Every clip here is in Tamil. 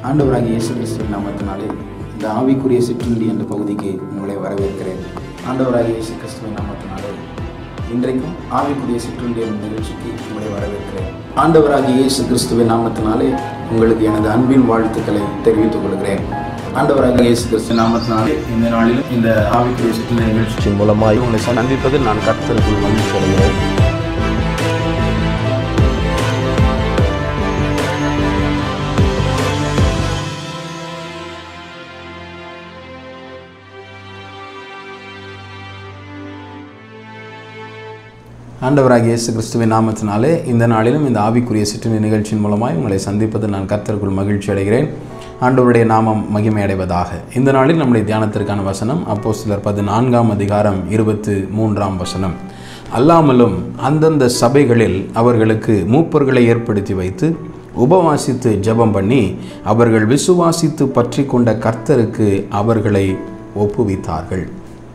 ஆண்டவராகிய இயேசு கிறிஸ்துவின் நாமத்தினாலே இந்த ஆவிக்குரிய சிற்றுண்டி என்ற பகுதிக்கு உங்களை வரவேற்கிறேன் ஆண்டவராகிய இயேசு கிறிஸ்துவின் நாமத்தினாலே இன்றைக்கும் ஆவிக்குரிய சிற்றுண்டி என்ற நிகழ்ச்சிக்கு உங்களை வரவேற்கிறேன் ஆண்டவராகிய இயேசு கிறிஸ்துவின் நாமத்தினாலே உங்களுக்கு எனது அன்பின் வாழ்த்துக்களை தெரிவித்துக் கொள்கிறேன் ஆண்டவராகிய இயேசு கிறிஸ்து நாமத்தினாலே இந்த நாளிலும் இந்த ஆவிக்குரிய சிற்றுண்டி நிகழ்ச்சி மூலமாக உங்களை சந்திப்பதில் நான் கர்த்தருக்குள் மகிழ்ச்சி அடைகிறேன் ஆண்டவராகிய இயேசு கிறிஸ்துவின் நாமத்தினாலே இந்த நாளிலும் இந்த ஆவிக்குரிய சிற்றுண்டி நிகழ்ச்சியின் மூலமாய் உங்களை சந்திப்பதில் நான் கர்த்தருக்குள் மகிழ்ச்சி அடைகிறேன் ஆண்டவருடைய நாமம் மகிமை அடைவதாக இந்த நாளில் நம்முடைய தியானத்திற்கான வசனம் அப்போ சிலர் பதினான்காம் அதிகாரம் இருபத்து மூன்றாம் வசனம் அல்லாமலும் அந்தந்த சபைகளில் அவர்களுக்கு மூப்பர்களை ஏற்படுத்தி வைத்து உபவாசித்து ஜெபம் பண்ணி அவர்கள் விசுவாசித்து பற்றி கொண்ட கர்த்தருக்கு அவர்களை ஒப்புவித்தார்கள்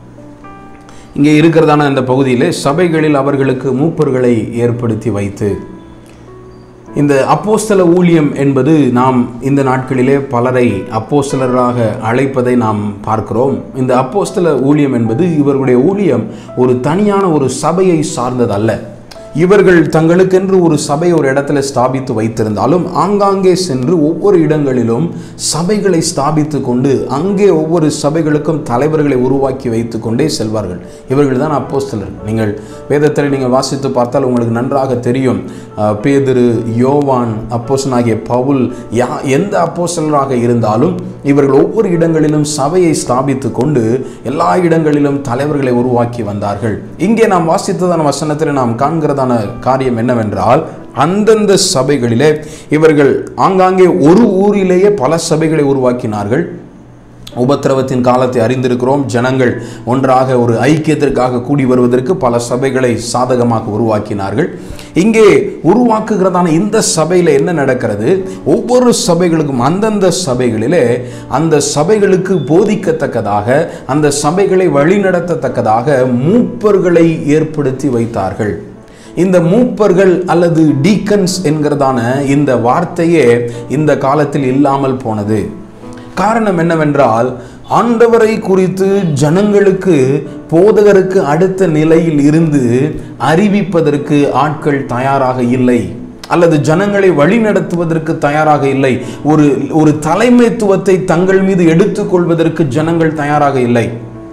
இங்கே இருக்கிறதான இந்த பகுதியில் சபைகளில் அவர்களுக்கு மூப்பர்களை ஏற்படுத்தி வைத்து இந்த அப்போஸ்தல ஊழியம் என்பது நாம் இந்த நாட்களிலே பலரை அப்போஸ்தலராக அழைப்பதை நாம் பார்க்கிறோம் இந்த அப்போஸ்தல ஊழியம் என்பது இவர்களுடைய ஊழியம் ஒரு தனியான ஒரு சபையை சார்ந்ததல்ல இவர்கள் தங்களுக்கென்று ஒரு சபை ஒரு இடத்துல ஸ்தாபித்து வைத்திருந்தாலும் ஆங்காங்கே சென்று ஒவ்வொரு இடங்களிலும் சபைகளை ஸ்தாபித்து கொண்டு அங்கே ஒவ்வொரு சபைகளுக்கும் தலைவர்களை உருவாக்கி வைத்து கொண்டே செல்வார்கள் இவர்கள் தான் அப்போஸ்தலர் நீங்கள் வேதத்தில் நீங்கள் வாசித்து பார்த்தால் உங்களுக்கு நன்றாக தெரியும் அஹ், பேதுரு யோவான் அப்போஸ்தலனாகிய பவுல் யா எந்த அப்போஸ்தலராக இருந்தாலும் இவர்கள் ஒவ்வொரு இடங்களிலும் சபையை ஸ்தாபித்து கொண்டு எல்லா இடங்களிலும் தலைவர்களை உருவாக்கி வந்தார்கள் இங்கே நாம் வாசித்ததான வசனத்தில் நாம் காண்கிறதான காரியம் என்னவென்றால் அந்தந்த சபைகளிலே இவர்கள் ஆங்காங்கே ஒரு ஊரிலேயே பல சபைகளை உருவாக்கினார்கள் உபத்திரவத்தின் காலத்தை அறிந்திருக்கிறோம் ஜனங்கள் ஒன்றாக ஒரு ஐக்கியத்திற்காக கூடி வருவதற்கு பல சபைகளை சாதகமாக உருவாக்கினார்கள் இங்கே உருவாக்குகிறதான இந்த சபையில் என்ன நடக்கிறது ஒவ்வொரு சபைகளுக்கும் அந்தந்த சபைகளிலே அந்த சபைகளுக்கு போதிக்கத்தக்கதாக அந்த சபைகளை வழிநடத்தத்தக்கதாக மூப்பர்களை ஏற்படுத்தி வைத்தார்கள் இந்த மூப்பர்கள் அல்லது டீக்கன்ஸ் என்கிறதான இந்த வார்த்தையே இந்த காலத்தில் இல்லாமல் போனது காரணம் என்னவென்றால் ஆண்டவரை குறித்து ஜனங்களுக்கு போதகருக்கு அடுத்த நிலையில் இருந்து அறிவிப்பதற்கு ஆட்கள் தயாராக இல்லை அல்லது ஜனங்களை வழிநடத்துவதற்கு தயாராக இல்லை ஒரு ஒரு தலைமைத்துவத்தை தங்கள் மீது எடுத்துக்கொள்வதற்கு ஜனங்கள் தயாராக இல்லை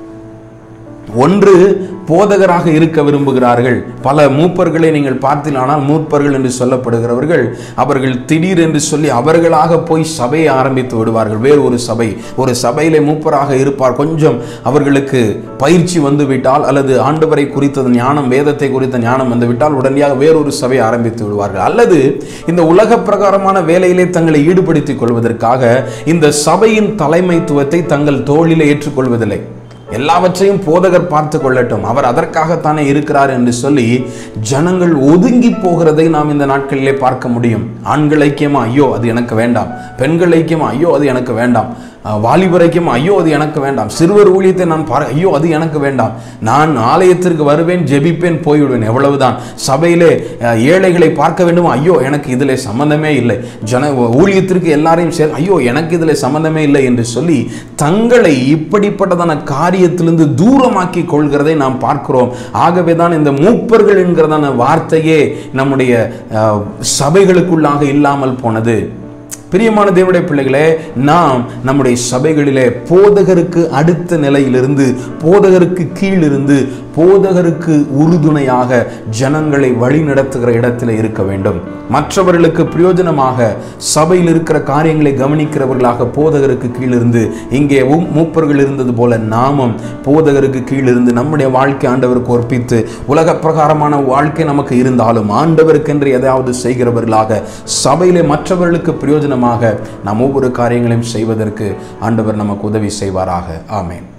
ஒன்று போதகராக இருக்க விரும்புகிறார்கள் பல மூப்பர்களை நீங்கள் பார்த்தீர்களானால் மூப்பர்கள் என்று சொல்லப்படுகிறவர்கள் அவர்கள் திடீர் என்று சொல்லி அவர்களாக போய் சபையை ஆரம்பித்து விடுவார்கள் வேறு ஒரு சபை ஒரு சபையிலே மூப்பராக இருப்பார் கொஞ்சம் அவர்களுக்கு பயிற்சி வந்து விட்டால் அல்லது ஆண்டவரை குறித்த ஞானம் வேதத்தை குறித்த ஞானம் வந்து விட்டால் உடனடியாக வேறொரு சபை ஆரம்பித்து விடுவார்கள் அல்லது இந்த உலக பிரகாரமான வேலையிலே தங்களை ஈடுபடுத்திக் கொள்வதற்காக இந்த சபையின் தலைமைத்துவத்தை தங்கள் தோளிலே ஏற்றுக்கொள்வதில்லை எல்லாவற்றையும் போதகர் பார்த்து கொள்ளட்டும் அவர் அதற்காகத்தானே இருக்கிறார் என்று சொல்லி ஜனங்கள் ஒதுங்கி போகிறதை நாம் இந்த நாட்களிலே பார்க்க முடியும் ஆண்கள் ஐக்கியமா ஐயோ அது எனக்கு வேண்டாம் பெண்கள் ஐக்கியமா ஐயோ அது எனக்கு வேண்டாம் அஹ், வாலிபர் ஐக்கியமா ஐயோ அது எனக்கு வேண்டாம் சிறுவர் ஊழியத்தை நான் பார் ஐயோ அது எனக்கு வேண்டாம் நான் ஆலயத்திற்கு வருவேன் ஜெபிப்பேன் போய்விடுவேன் எவ்வளவுதான் சபையிலே அஹ், ஏழைகளை பார்க்க வேண்டுமா ஐயோ எனக்கு இதில் சம்பந்தமே இல்லை ஜன ஊழியத்திற்கு எல்லாரையும் சேர் ஐயோ எனக்கு இதில் சம்பந்தமே இல்லை என்று சொல்லி தங்களை இப்படிப்பட்டதான காரியத்திலிருந்து தூரமாக்கி கொள்கிறதை நாம் பார்க்கிறோம் ஆகவே தான் இந்த மூப்பர்கள் என்கிறதான வார்த்தையே நம்முடைய அஹ், சபைகளுக்குள்ளாக இல்லாமல் போனது பிரியமான தேவனுடைய பிள்ளைகளே நாம் நம்முடைய சபைகளிலே போதகருக்கு அடுத்த நிலையிலிருந்து போதகருக்கு கீழிருந்து போதகருக்கு உறுதுணையாக ஜனங்களை வழிநடத்துகிற இடத்துல இருக்க வேண்டும் மற்றவர்களுக்கு பிரயோஜனமாக சபையில் இருக்கிற காரியங்களை கவனிக்கிறவர்களாக போதகருக்கு கீழிருந்து இங்கே உம் மூப்பர்கள் இருந்தது போல நாமும் போதகருக்கு கீழிருந்து நம்முடைய வாழ்க்கை ஆண்டவருக்கு ஒற்பித்து உலக பிரகாரமான வாழ்க்கை நமக்கு இருந்தாலும் ஆண்டவருக்கென்று எதையாவது செய்கிறவர்களாக சபையிலே மற்றவர்களுக்கு பிரயோஜனமாக நாம் ஒவ்வொரு காரியங்களையும் செய்வதற்கு ஆண்டவர் நமக்கு உதவி செய்வாராக ஆமென்